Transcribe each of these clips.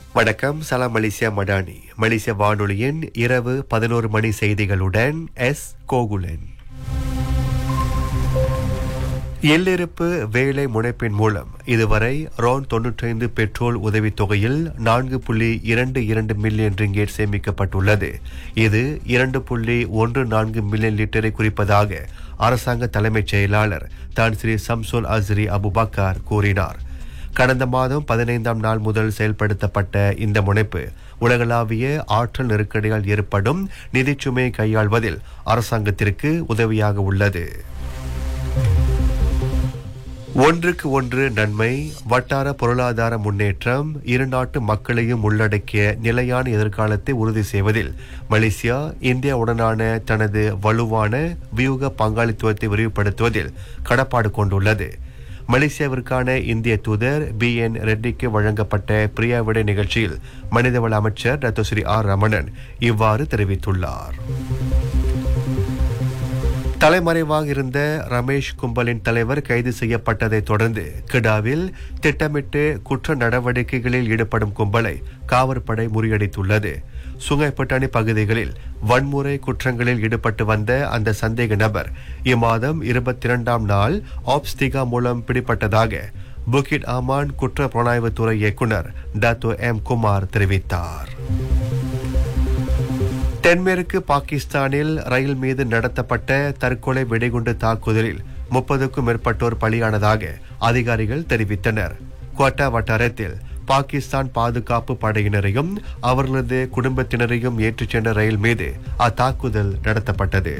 வணக்கம் சலாம் மலேசியா மடானி மலேசிய வானொலியின் இரவு பதினோரு மணி செய்திகளுடன் எஸ் கோகுலன் எல்லிருப்பு வேலை முனைப்பின் மூலம் இதுவரை ரோன் தொன்னூற்றைந்து பெட்ரோல் உதவித் தொகையில் நான்கு புள்ளி இரண்டு இரண்டு மில்லியன் ரிங்கேட் சேமிக்கப்பட்டுள்ளது இது இரண்டு புள்ளி ஒன்று நான்கு மில்லியன் லிட்டரை குறிப்பதாக அரசாங்க தலைமைச் செயலாளர் தான் ஸ்ரீ சம்சோன் அஸ்ரி அபுபக்கார் கூறினார் கடந்த மாதம் பதினைந்தாம் நாள் முதல் செயல்படுத்தப்பட்ட இந்த முனைப்பு உலகளாவிய ஆற்றல் நெருக்கடியால் ஏற்படும் நிதிச்சுமையை கையாள்வதில் அரசாங்கத்திற்கு உதவியாக உள்ளது ஒன்றுக்கு ஒன்று நன்மை வட்டார பொருளாதார முன்னேற்றம் இரு நாட்டு மக்களையும் உள்ளடக்கிய நிலையான எதிர்காலத்தை உறுதி செய்வதில் மலேசியா இந்தியாவுடனான தனது வலுவான வியூக பங்காளித்துவத்தை விரிவுபடுத்துவதில் கடப்பாடு கொண்டுள்ளது மலேசியாவிற்கான இந்திய தூதர் பி என் ரெட்டிக்கு வழங்கப்பட்ட பிரியாவிடை நிகழ்ச்சியில் மனிதவள அமைச்சர் டாக்டர் ஸ்ரீ ஆர் ரமணன் இவ்வாறு தெரிவித்துள்ளார் தலைமறைவாக இருந்த ரமேஷ் கும்பலின் தலைவர் கைது செய்யப்பட்டதைத் தொடர்ந்து கிடாவில் திட்டமிட்டு குற்ற நடவடிக்கைகளில் ஈடுபடும் கும்பலை காவற்படை முறியடித்துள்ளது சுங்கைப்பட்டாணி பகுதிகளில் வன்முறை குற்றங்களில் ஈடுபட்டு வந்த அந்த சந்தேக நபர் இம்மாதம் இருபத்தி இரண்டாம் நாள் ஆப்ஸ்திகா மூலம் பிடிப்பட்டதாக புகிட் அமான் குற்ற புலனாய்வுத்துறை இயக்குனர் டாத்தோ எம் குமார் தெரிவித்தார் தென்மேற்கு பாகிஸ்தானில் ரயில் மீது நடத்தப்பட்ட தற்கொலை வெடிகுண்டு தாக்குதலில் முப்பதுக்கும் மேற்பட்டோர் பலியானதாக அதிகாரிகள் தெரிவித்தனர் கோட்டா வட்டாரத்தில் பாகிஸ்தான் பாதுகாப்பு படையினரையும் அவர்களது குடும்பத்தினரையும் ஏற்றிச் சென்ற ரயில் மீது அத்தாக்குதல் நடத்தப்பட்டது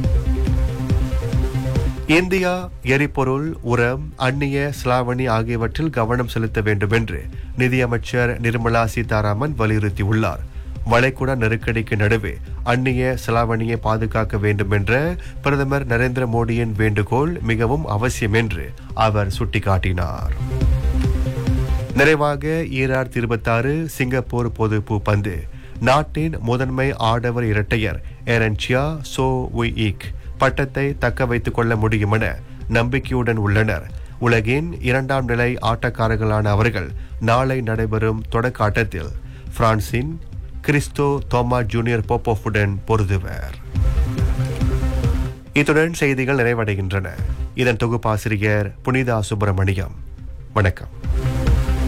இந்தியா எரிபொருள் உரம் அந்நிய ஸ்லாவணி ஆகியவற்றில் கவனம் செலுத்த வேண்டும் என்று நிதியமைச்சர் நிர்மலா சீதாராமன் வலியுறுத்தியுள்ளார் வளைகுடா நெருக்கடிக்கு நடுவே அந்நிய செலாவணியை பாதுகாக்க வேண்டும் என்ற பிரதமர் நரேந்திர மோடியின் வேண்டுகோள் மிகவும் அவசியம் என்று அவர் சுட்டிக்காட்டினார் நிறைவாக ஈராயிரத்தி இருபத்தாறு சிங்கப்பூர் பொது பூப்பந்து நாட்டின் முதன்மை ஆடவர் இரட்டையர் ஏரன்சியா சோ உயிக் பட்டத்தை தக்க வைத்துக் கொள்ள முடியும் என நம்பிக்கையுடன் உள்ளனர் உலகின் இரண்டாம் நிலை ஆட்டக்காரர்களான அவர்கள் நாளை நடைபெறும் தொடக்க ஆட்டத்தில் பிரான்சின் கிறிஸ்டோ தோமா ஜூனியர் போப்போஃபுடன் பொருதுவர் இத்துடன் செய்திகள் நிறைவடைகின்றன இதன் தொகுப்பாசிரியர் புனிதா சுப்பிரமணியம் வணக்கம்